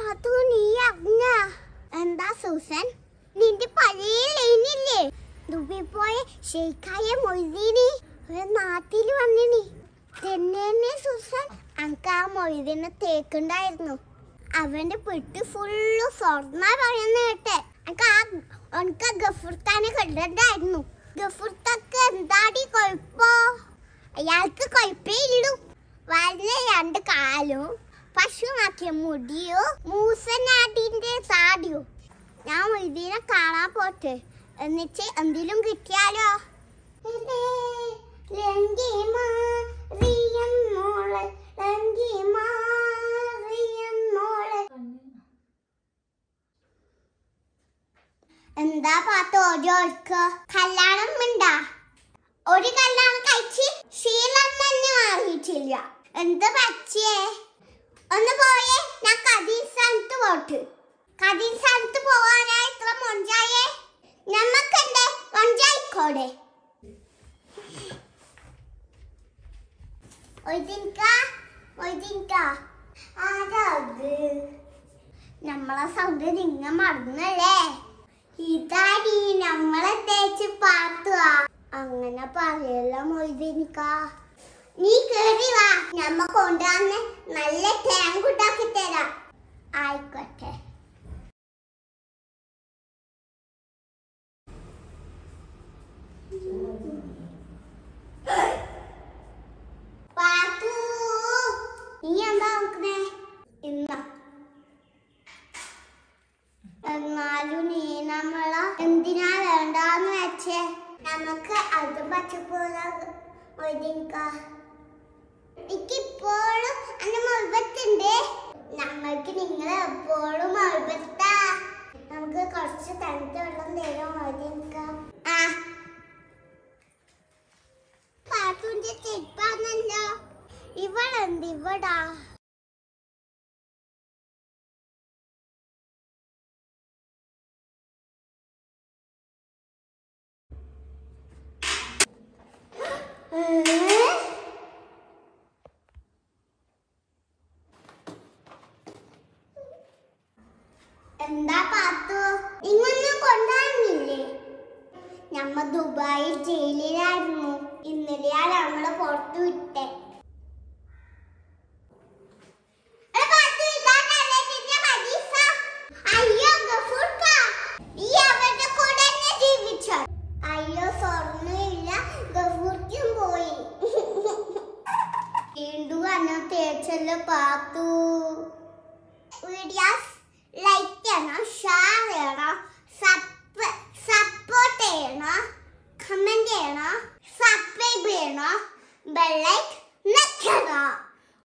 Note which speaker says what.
Speaker 1: പാത്തു നീ അറിഞ്ഞ എന്താ സൂസൻ നിന്റെ പഴയ ലൈനില്ലേ ദുബി പോയ ഷെയ്ഖായ മൊയ്തീനി ഒരു നാട്ടിൽ വന്നിനി തന്നെ സൂസൻ അനക്ക് ആ മൊയ്തീനെ തേക്കുണ്ടായിരുന്നു അവന്റെ പെട്ടി ഫുള്ള് സ്വർണ്ണ പറയുന്ന കേട്ടെ അനക്ക് ആ എനിക്ക് ഗഫുർത്താനെ കണ്ടിട്ടുണ്ടായിരുന്നു ഗഫുർത്തക്ക് എന്താടി കൊഴപ്പോ അയാൾക്ക് കൊഴപ്പേ ഇല്ലു വലിയ രണ്ട് കാലും പശുമാക്കിയ മുടിയോ മൂസനാടിന്റെ താടിയോ ഞാൻ ഇതിനെ കാണാൻ പോട്ടെ എന്നിട്ട് എന്തെങ്കിലും കിട്ടിയാലോ എടേ, ലങ്കിമാറിയൻ മോളെ, ലങ്കിമാറിയൻ മോളെ. എന്താ പാത്ത ഓരോർക്ക് കല്യാണം ഉണ്ടാ ഒരു കല്യാണം കഴിച്ച് ശീലം തന്നെ മാറിയിട്ടില്ല എന്ത് പറ്റിയേ ഒന്ന് പോയേ ഞാൻ കദീസ്ഥാനത്ത് പോട്ട് കദീസ്ഥാനത്ത് പോവാനായി ഇത്ര മൊഞ്ചായേ ഞമ്മക്കെന്റെ മൊഞ്ചായിക്കോടെ ഒയ്തിൻക ഒയ്തിൻക ആരാത് നമ്മളെ സൗണ്ട് നിങ്ങ മറന്നല്ലേ ഇതാടി നമ്മളെ തേച്ച് പാത്തുക അങ്ങനെ പറയല്ല മൊയ്തിനിക്ക നീ കേറി വാ നമ്മ കൊണ്ടുവന്ന് നല്ല ടാങ്ക് ഉണ്ടാക്കി തരാം ആയിക്കോട്ടെ പാത്തു നീ എന്താ നോക്കണേ ഇന്ന എന്നാലും നീ നമ്മള എന്തിനാ വേണ്ടാന്ന് വെച്ചേ നമുക്ക് അത് പച്ചപ്പോലെ ഒതുക്കാം എനിക്കിപ്പോഴും എന്റെ മുഴുവത്തുണ്ട് ഞങ്ങൾക്ക് നിങ്ങൾ എപ്പോഴും മുഴുവത്താ നമുക്ക് കുറച്ച് തണുത്ത വെള്ളം തരും ഒതുക്കാം ആ പാത്തുന്റെ ചെരുപ്പാണല്ലോ ഇവളെന്ത് ഇവടാ ഏ? എന്താ പാത്തു ഇങ്ങൊന്നും കൊണ്ടുവന്നില്ലേ നമ്മ ദുബായിൽ ജയിലിലായിരുന്നു ഇന്നലെയാ നമ്മള് പുറത്തു വിട്ടെ എടാ പാത്തു, ഇതാണല്ലേ നിന്റെ ഹദീസ? അയ്യോ ഗഫൂർക്ക, നീ അവരുടെ കൂടെ തന്നെ ജീവിച്ചോ? അയ്യോ സ്വർണ്ണമില്ല ഗഫൂർക്കും പോയി വീണ്ടും അന്ന തേച്ചല്ലോ പാത്തു വീഡിയോസ് ലൈക്ക് ചെയ്യണം ഷെയർ ചെയ്യണം സപ്പ് സപ്പോർട്ട് ചെയ്യണം കമന്റ് ചെയ്യണം സബ്സ്ക്രൈബ് ചെയ്യണം ബെല്ലൈക്ക് നിൽക്കണം